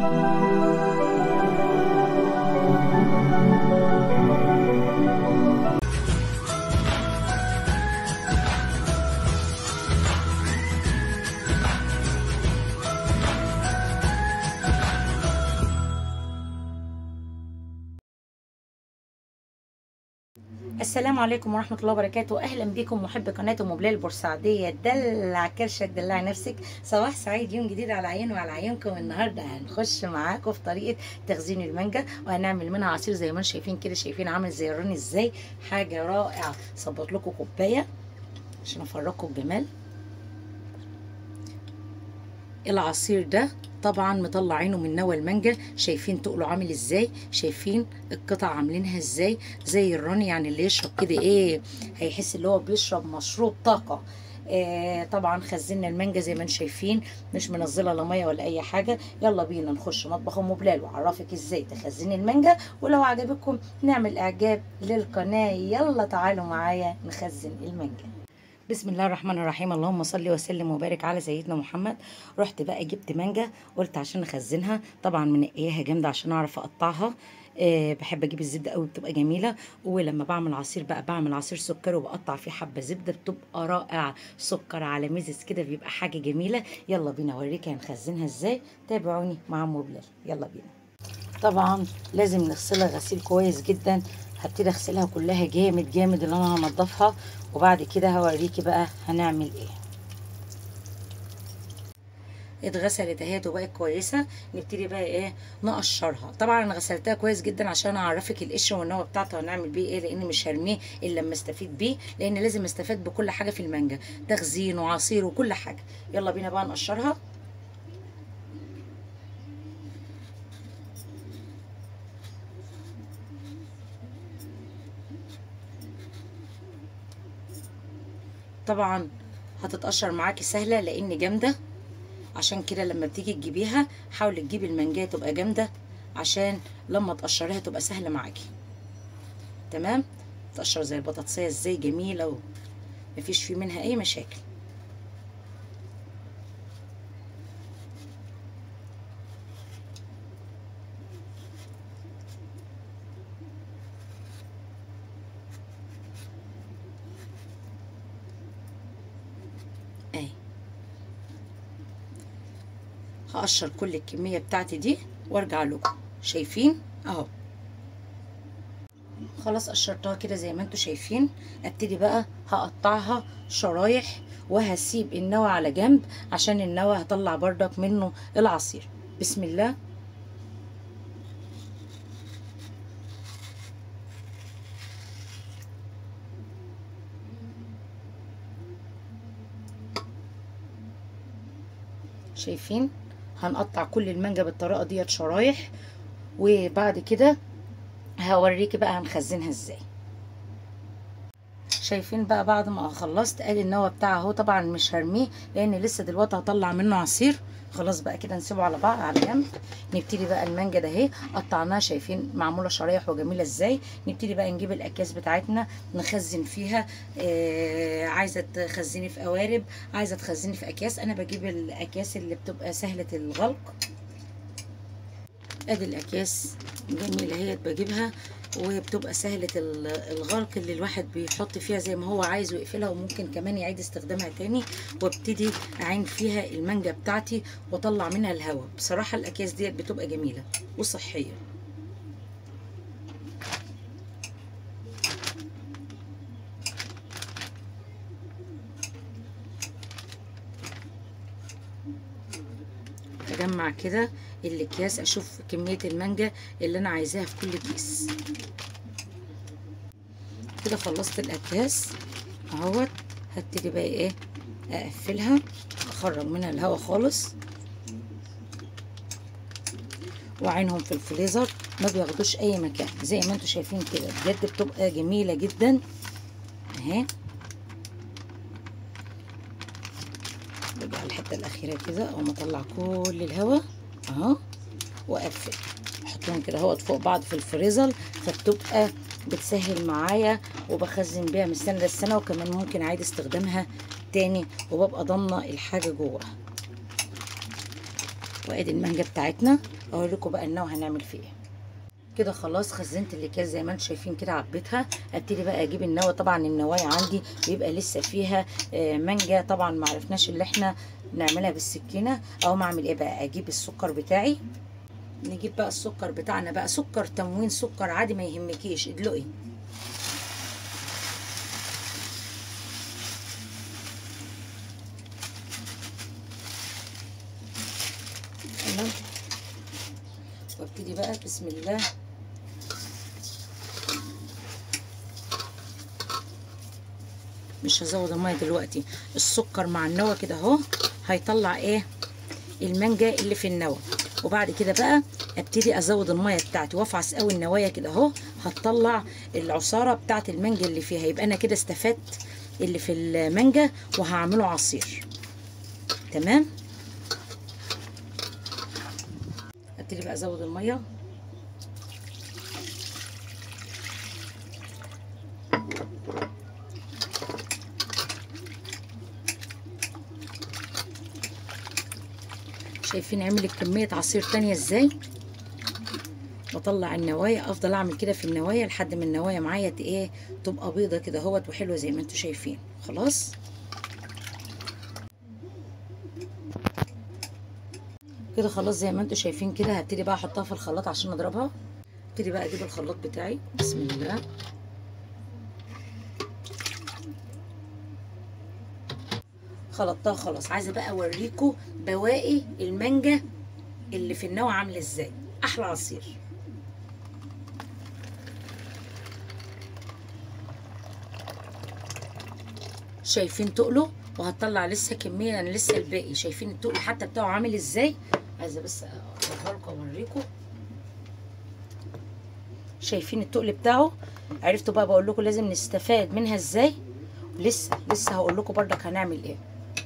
السلام عليكم ورحمة الله وبركاته أهلا بكم محب قناة أم بلال البورسعيدية دلع كرشك دلع نفسك صباح سعيد يوم جديد على عيني وعلى عيونكم النهاردة هنخش معاكم في طريقة تخزين المانجا وهنعمل منها عصير زي ما انتم شايفين كده شايفين عامل زي الرن ازاي حاجة رائعة صبت لكم كوباية عشان افرجكم الجمال العصير ده طبعا مطلعينه من نوى المانجا شايفين تقله عامل ازاي شايفين القطع عاملينها ازاي زي الرن يعني اللي يشرب كده ايه هيحس اللي هو بيشرب مشروب طاقه آه طبعا خزنا المانجا زي ما انتم شايفين مش منزله لا ميه ولا اي حاجه يلا بينا نخش مطبخ ام بلال واعرفك ازاي تخزني المانجا ولو عجبكم نعمل اعجاب للقناه يلا تعالوا معايا نخزن المانجا بسم الله الرحمن الرحيم اللهم صل وسلم وبارك على سيدنا محمد رحت بقى جبت مانجا قلت عشان اخزنها طبعا منقياها جامده عشان اعرف اقطعها أه بحب اجيب الزبده قوي بتبقى جميله ولما بعمل عصير بقى بعمل عصير سكر وبقطع فيه حبه زبده بتبقى رائعه سكر على ميزز كده بيبقى حاجه جميله يلا بينا اوريك هنخزنها ازاي تابعوني مع ام بلال يلا بينا طبعا لازم نغسلها غسيل كويس جدا هبتدي اغسلها كلها جامد جامد اللي انا هنضفها وبعد كده هوريكي بقى هنعمل ايه اتغسلت اهيت وبقت كويسه نبتدي بقى ايه نقشرها طبعا انا غسلتها كويس جدا عشان اعرفك القشر والنوى بتاعتها هنعمل بيه ايه لان مش هرميه الا لما استفيد بيه لان لازم استفاد بكل حاجه في المانجا تخزين وعصير وكل حاجه يلا بينا بقى نقشرها طبعا هتتقشر معاكي سهله لان جامده عشان كده لما بتيجي تجيبيها حاولي تجيبي المانجايه تبقى جامده عشان لما تقشريها تبقى سهله معاكي تمام تقشر زي البطاطسيه ازاي جميله ومفيش في منها اي مشاكل اهي هقشر كل الكميه بتاعتي دي وارجع لكم شايفين اهو خلاص قشرتها كده زي ما انتم شايفين ابتدي بقى هقطعها شرايح وهسيب النوى على جنب عشان النوى هطلع بردك منه العصير بسم الله شايفين هنقطع كل المانجا بالطريقه ديت شرايح وبعد كده هوريكي بقى هنخزنها ازاي شايفين بقى بعد ما خلصت ادي النوى بتاعها اهو طبعا مش هرميه لان لسه دلوقتي هطلع منه عصير خلاص بقى كده نسيبه على بعض على جنب نبتدي بقى المانجا ده اهي قطعناها شايفين معموله شرايح وجميله ازاي نبتدي بقى نجيب الاكياس بتاعتنا نخزن فيها آه عايزه تخزني في قوارب عايزه تخزني في اكياس انا بجيب الاكياس اللي بتبقى سهله الغلق ادي الاكياس جميله اهي بجيبها وبتبقى سهلة الغلق اللي الواحد بيحط فيها زي ما هو عايز ويقفلها وممكن كمان يعيد استخدامها تاني وابتدي اعين فيها المانجا بتاعتي واطلع منها الهواء بصراحة الاكياس ديت بتبقى جميلة وصحية اجمع كده الاكياس اشوف كميه المانجا اللي انا عايزاها في كل كيس كده خلصت الاكياس اهوت هبتدي بقى ايه اقفلها اخرج منها الهواء خالص وعينهم في الفريزر ما بياخدوش اي مكان زي ما انتم شايفين كده بجد بتبقى جميله جدا اهي برجع الحته الاخيره كده اقوم اطلع كل الهواء اهو واقفل احطهم كده اهوت فوق بعض في الفريزر فبتبقى بتسهل معايا وبخزن بيها من السنه للسنه وكمان ممكن اعيد استخدامها تاني وببقى ضامنه الحاجه جواها وادي المانجا بتاعتنا اوريكم بقى النوع هنعمل فيه ايه كده خلاص خزنت الاكياس زي ما انتم شايفين كده عبيتها ابتدي بقى اجيب النوى طبعا النوايا عندي بيبقى لسه فيها آه، مانجا طبعا ما عرفناش اللي احنا نعملها بالسكينه او ما اعمل ايه بقى اجيب السكر بتاعي نجيب بقى السكر بتاعنا بقى سكر تموين سكر عادي ما يهمكيش ادلقي تمام وابتدي بقى بسم الله مش هزود الميه دلوقتي السكر مع النوى كده اهو هيطلع ايه المانجا اللي في النوى وبعد كده بقى ابتدي ازود الميه بتاعتي وافعص قوي النوايا كده اهو هتطلع العصاره بتاعت المانجا اللي فيها يبقى انا كده استفدت اللي في المانجا وهعمله عصير تمام ابتدي بقى ازود الميه شايفين عملت كميه عصير تانية ازاي واطلع النوايا افضل اعمل كده في النوايا لحد ما النوايا معايا ت- ايه تبقى بيضه كده اهوت وحلوه زي ما انتم شايفين خلاص كده خلاص زي ما انتم شايفين كده هبتدي بقى احطها في الخلاط عشان اضربها ابتدي بقى اجيب الخلاط بتاعي بسم الله خلطتها خلاص عايزه بقى اوريكم بواقي المانجا اللي في النوع عامله ازاي احلى عصير شايفين تقله وهتطلع لسه كميه انا لسه الباقي شايفين التقل حتى بتاعه عامل ازاي عايزه بس اقربها لكم اوريكم شايفين التقل بتاعه عرفتوا بقى بقول لكم لازم نستفاد منها ازاي لسه لسه هقول لكم بردك هنعمل ايه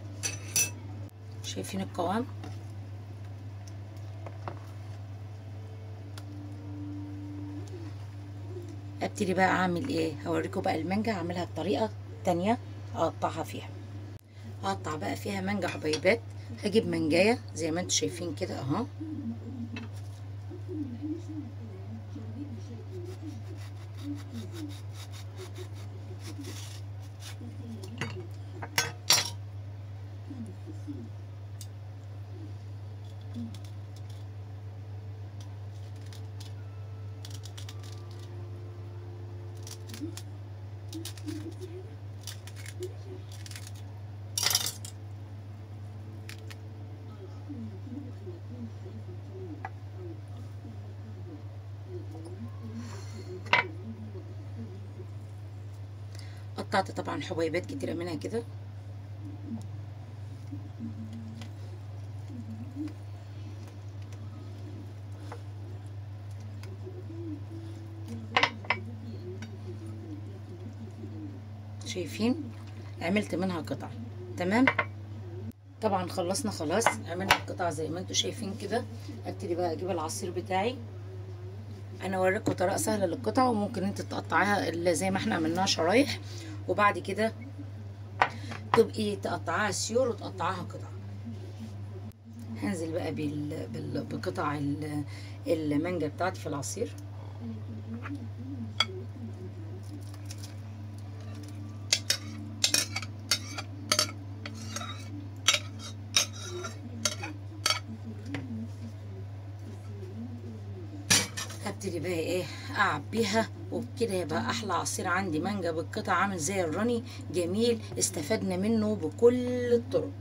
شايفين القوام ابتدي بقى اعمل ايه هوريكم بقى المانجا هعملها بطريقه تانية اقطعها فيها اقطع بقى فيها مانجا حبيبات هجيب منجايه زي ما انتم شايفين كده اهو قطعت طبعا حبيبات كتيره منها كده شايفين عملت منها قطع تمام طبعا خلصنا خلاص عملنا القطع زي ما انتم شايفين كده ابتدي بقى اجيب العصير بتاعي انا اوريكم طريقه سهله للقطع وممكن انت تقطعيها اللي زي ما احنا عملناها شرايح وبعد كده تبقي تقطعيها سيور وتقطعيها قطع هنزل بقى بال... بال... بقطع ال- المانجا بتاعتي في العصير هبتدي بقى ايه اعبيها وبكده يبقى احلى عصير عندي مانجا بالقطع عامل زي الرني جميل استفدنا منه بكل الطرق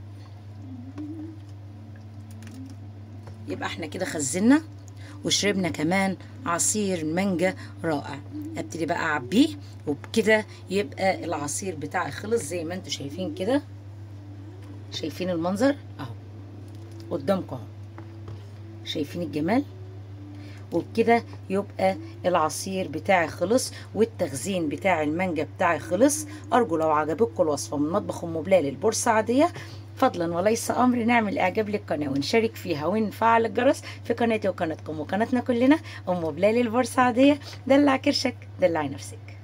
يبقى احنا كده خزنا وشربنا كمان عصير مانجا رائع ابتدي بقى اعبيه وبكده يبقى العصير بتاعي خلص زي ما انتم شايفين كده شايفين المنظر اهو قدامكم اهو شايفين الجمال وبكده يبقى العصير بتاعي خلص والتخزين بتاع المانجا بتاعي خلص ارجو لو عجبتكم الوصفه من مطبخ ام بلال البورسعيديه فضلا وليس امر نعمل اعجاب للقناه ونشارك فيها ونفعل الجرس في قناتي وقناتكم وقناتنا كلنا ام بلال البورسعيديه دلع كرشك دلعي نفسك